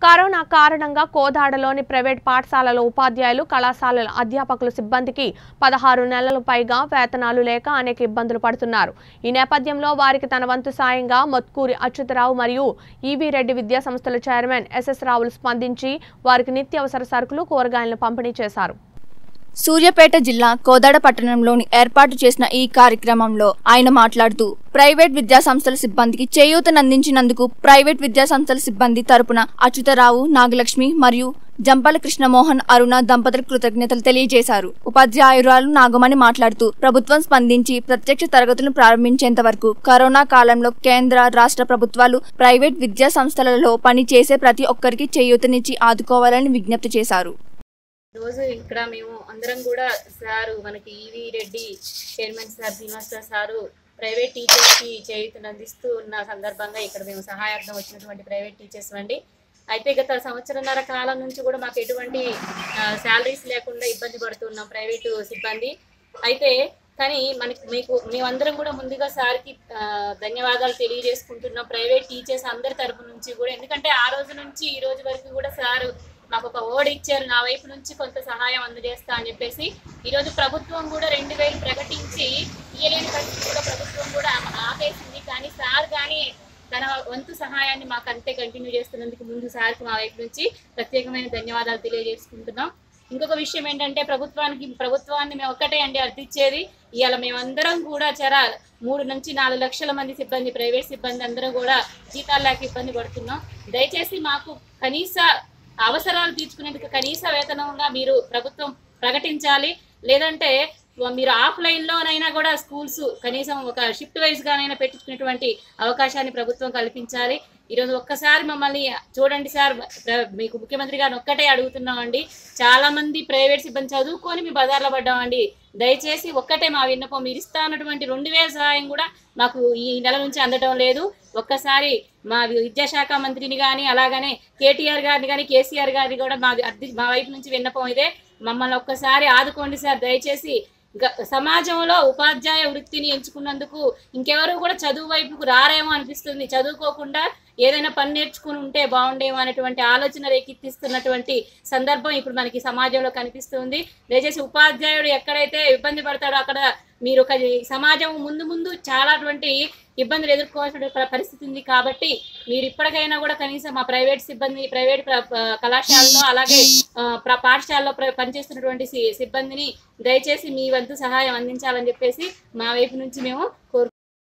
corona కారణంగా కోదాడలోని private పాఠశాలల ఉపాధ్యాయులు కళాశాలల అధ్యాపకుల సిబ్బందికి పదహారు నెలల పైగా వేతనాలు లేక అనేక ఇబ్బందులు పడుతున్నారు ఈ నేపథ్యంలో వారికి తన వంతు సాయంగా మొత్కూరి అచ్యుతరావు మరియు ఈవీ రెడ్డి విద్యా సంస్థల చైర్మన్ ఎస్ఎస్ రావులు స్పందించి వారికి నిత్యావసర సరుకులు కూరగాయలను పంపిణీ చేశారు సూర్యాపేట జిల్లా కోదాడ పట్టణంలోని ఏర్పాటు చేసిన ఈ కార్యక్రమంలో ఆయన మాట్లాడుతూ ప్రైవేట్ విద్యా సంస్థల సిబ్బందికి చేయూతనందించినందుకు ప్రైవేట్ విద్యా సంస్థల సిబ్బంది తరపున అచ్యుతరావు నాగలక్ష్మి మరియు జంపాల కృష్ణమోహన్ అరుణ దంపతులకు కృతజ్ఞతలు తెలియజేశారు ఉపాధ్యాయురాలు నాగమణి మాట్లాడుతూ ప్రభుత్వం స్పందించి ప్రత్యక్ష తరగతులను ప్రారంభించేంత వరకు కరోనా కాలంలో కేంద్ర రాష్ట్ర ప్రభుత్వాలు ప్రైవేట్ విద్యా సంస్థలలో పనిచేసే ప్రతి ఒక్కరికి చేయూతనిచ్చి ఆదుకోవాలని విజ్ఞప్తి చేశారు రోజు ఇక్కడ మేము అందరం కూడా సారు మనకి EV Reddy chairman sir Srinivasarao sir private టీచర్స్కి చేయూతను అందిస్తూ ఉన్న సందర్భంగా ఇక్కడ మేము సహాయార్థం వచ్చినటువంటి ప్రైవేట్ టీచర్స్ అండి అయితే గత సంవత్సరంన్నర కాలం నుంచి కూడా మాకు ఎటువంటి శాలరీస్ లేకుండా ఇబ్బంది పడుతున్నాం ప్రైవేటు సిబ్బంది అయితే కానీ మనకి మీకు మేమందరం కూడా ముందుగా సార్కి ఆ, ధన్యవాదాలు తెలియజేసుకుంటున్నాం ప్రైవేట్ టీచర్స్ అందరి తరపు నుంచి కూడా ఎందుకంటే ఆ రోజు నుంచి ఈ రోజు వరకు కూడా సారు మాకు ఒక ఓడ్ ఇచ్చారు నా వైపు నుంచి కొంత సహాయం అందజేస్తా అని చెప్పేసి ఈరోజు ప్రభుత్వం కూడా రెండు వేలు ప్రకటించి ఇయ్యలేని పరిస్థితి కూడా ప్రభుత్వం కూడా ఆ- ఆపేసింది కానీ సార్ కానీ తన వంతు సహాయాన్ని మాకు అంతే కంటిన్యూ చేస్తున్నందుకు ముందు సార్కి మా వైపు నుంచి ప్రత్యేకమైన ధన్యవాదాలు తెలియజేసుకుంటున్నాం ఇంకొక విషయం ఏంటంటే ప్రభుత్వానికి ప్రభుత్వాన్ని మేము ఒక్కటే అండి అర్థించేది ఇవాళ మేమందరం కూడా చర మూడు నుంచి నాలుగు లక్షల మంది సిబ్బంది ప్రైవేట్ సిబ్బంది అందరం కూడా జీతాలు లేక ఇబ్బంది పడుతున్నాం దయచేసి మాకు కనీస అవసరాలు తీర్చుకునేందుకు కనీస వేతనంగా మీరు ప్రభుత్వం ప్రకటించాలి లేదంటే మీరు ఆఫ్లైన్లోనైనా కూడా స్కూల్స్ కనీసం ఒక షిఫ్ట్ వైజ్గానైనా పెట్టించుకునేటువంటి అవకాశాన్ని ప్రభుత్వం కల్పించాలి ఈరోజు ఒక్కసారి మమ్మల్ని చూడండి సార్ ప్ర- మీకు ముఖ్యమంత్రి గారిని ఒక్కటే అడుగుతున్నామండి చాలా మంది ప్రైవేట్ సిబ్బంది చదువుకొని మీ బజార్లో పడ్డామండి దయచేసి ఒక్కటే మా విన్నపం మీరు ఇస్తా అన్నటువంటి రెండు వేల సహాయం కూడా మాకు ఈ నెల నుంచి అందడం లేదు ఒక్కసారి మా విద్యాశాఖ మంత్రిని కానీ అలాగనే కేటీఆర్ గారిని కానీ కేసీఆర్ గారిని కూడా మా అర్థి మా వైపు నుంచి విన్నపం ఇదే మమ్మల్ని ఒక్కసారి ఆదుకోండి సార్ దయచేసి గ- సమాజంలో ఉపాధ్యాయ వృత్తిని ఎంచుకున్నందుకు ఇంకెవరు కూడా చదువు వైపుకు రారేమో అనిపిస్తుంది చదువుకోకుండా ఏదైనా పని నేర్చుకుని ఉంటే బాగుండేమో అనేటువంటి ఆలోచన రేకెత్తిస్తున్నటువంటి సందర్భం ఇప్పుడు మనకి సమాజంలో కనిపిస్తుంది దయచేసి ఉపాధ్యాయుడు ఎక్కడైతే ఇబ్బంది పడతాడో అక్కడ మీరు ఒక సమాజం ముందు ముందు చాలాటువంటి ఇబ్బందులు ఎదుర్కోవాల్సిన ప- పరిస్థితి ఉంది కాబట్టి మీరు ఇప్పటికైనా కూడా కనీసం మా ప్రైవేట్ సిబ్బంది ప్రైవేట్ ప్ర- ప- కళాశాలలో అలాగే ఆ, ప్ర- పాఠశాలలో ప్ర- పనిచేస్తున్నటువంటి సి- సిబ్బందిని దయచేసి మీ వంతు సహాయం అందించాలని చెప్పేసి మా వైపు నుంచి మేము కోరు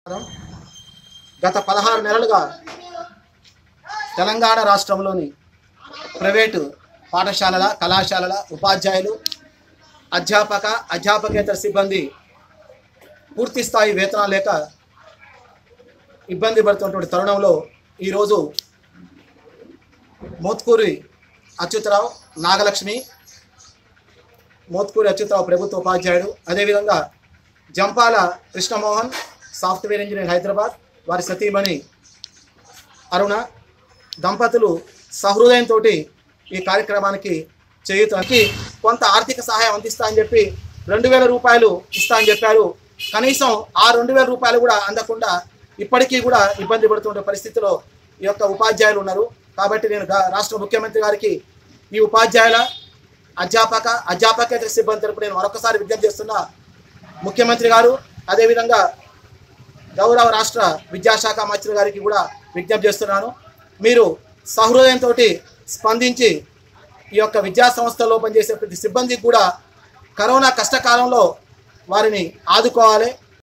గత పదహారు నెలలుగా తెలంగాణ రాష్ట్రంలోని ప్రైవేటు పాఠశాలల కళాశాలల ఉపాధ్యాయులు అధ్యాపక అధ్యాపకేతర సిబ్బంది పూర్తి స్థాయి వేతనాలు లేక ఇబ్బంది పడుతున్నటువంటి తరుణంలో ఈరోజు మోత్కూరి అచ్యుతరావు నాగలక్ష్మి మోత్కూరి అచ్యుతరావు ప్రభుత్వ ఉపాధ్యాయుడు అదేవిధంగా జంపాల కృష్ణమోహన్ సాఫ్ట్వేర్ ఇంజనీర్ హైదరాబాద్ వారి సతీమణి అరుణ దంపతులు సహృదయంతో ఈ కార్యక్రమానికి చేయుతానికి కొంత ఆర్థిక సహాయం అందిస్తా అని చెప్పి రెండు వేల రూపాయలు ఇస్తా అని చెప్పారు కనీసం ఆ రెండు వేల రూపాయలు కూడా అందకుండా ఇప్పటికీ కూడా ఇబ్బంది పడుతున్న పరిస్థితిలో ఈ యొక్క ఉపాధ్యాయులు ఉన్నారు కాబట్టి నేను గా- రాష్ట్ర ముఖ్యమంత్రి గారికి ఈ ఉపాధ్యాయుల అధ్యాపక అధ్యాపకేతర సిబ్బంది తరపు నేను మరొకసారి విజ్ఞప్తి చేస్తున్నా ముఖ్యమంత్రి గారు అదేవిధంగా గౌరవ రాష్ట్ర విద్యాశాఖ మంత్రి గారికి కూడా విజ్ఞప్తి చేస్తున్నాను మీరు సహృదయంతో స్పందించి ఈ యొక్క విద్యా సంస్థల్లో పనిచేసే ప్రతి సిబ్బందికి కూడా కరోనా కష్టకాలంలో వారిని ఆదుకోవాలి